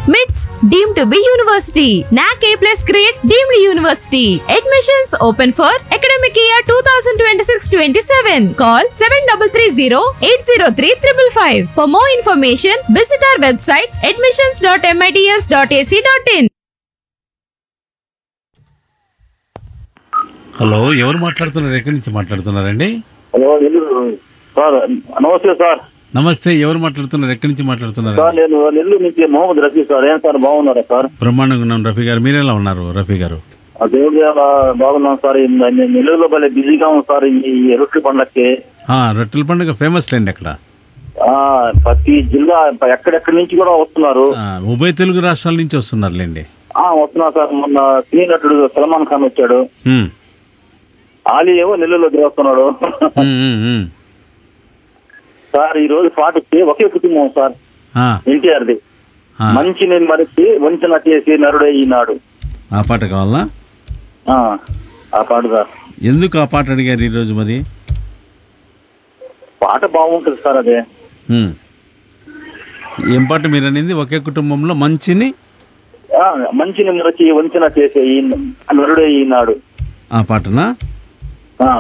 MITS deemed to be university. NAC A plus grade deemed university. Admissions open for academic year 2026-27. Call 7330-803-555. For more information, visit our website admissions.mits.ac.in. Hello ఎవరు మాట్లాడుతున్నారు ఎక్కడి నుంచి మాట్లాడుతున్నారండి hello Nellore sir నమస్తే sir నమస్తే ఎవరు మాట్లాడుతున్నారు ఎక్కడి నుంచి మాట్లాడుతున్నారు సార్ నేను నెల్లూరు నుంచి మొహమ్మద్ రఫీ సార్ ఏం సార్ బాగున్నారా సార్ బ్రహ్మాండంగా ఉన్నాం రఫీ గారు మీరెలా ఉన్నారు రఫీ గారు ఆ దేవుడి దయ వల్ల బాగున్నాం సార్ ఈ నేను నెల్లూరులో భలే బిజీగా ఉంది సార్ ఈ రొట్టెల పండక్కి ఆ, రొట్టెల పండుగ ఫేమస్ లేండి అక్కడ ఆ, ప్రతి జిల్లా ఎక్కడెక్కడి నుంచి కూడా వస్తున్నారు ఆ, ఉభయ తెలుగు రాష్ట్రాల నుంచి వస్తున్నారులేండి ఆ వస్తున్నారు సార్ మొన్న సినీ నటుడు సల్మాన్ ఖాన్ వచ్చాడు ఉమ్, ఆలీ ఏమో నెల్లూరులో తిరుగుతున్నాడు ఉమ్, ఉమ్, ఉమ్. సార్ ఈ రోజు పాట వచ్చి ఒకే కుటుంబం సార్ ఆ, ఎన్టీఆర్ది ఆ, మంచిని మరిచి వంచన చేసి నరుడే ఈనాడు ఆ పాట కావాలా ఆ, ఆ పాట సార్ ఎందుకు ఆ పాట అడిగారు ఈరోజు మరి పాట బాగుంటుంది సార్ అదే ఉమ్. ఏం పాట మీరు అనేది ఒకే కుటుంబంలో మంచిని ఆ, మంచిని మరచి వంచన చేసే ఈ నరుడే ఈనాడు ఆ పాటనా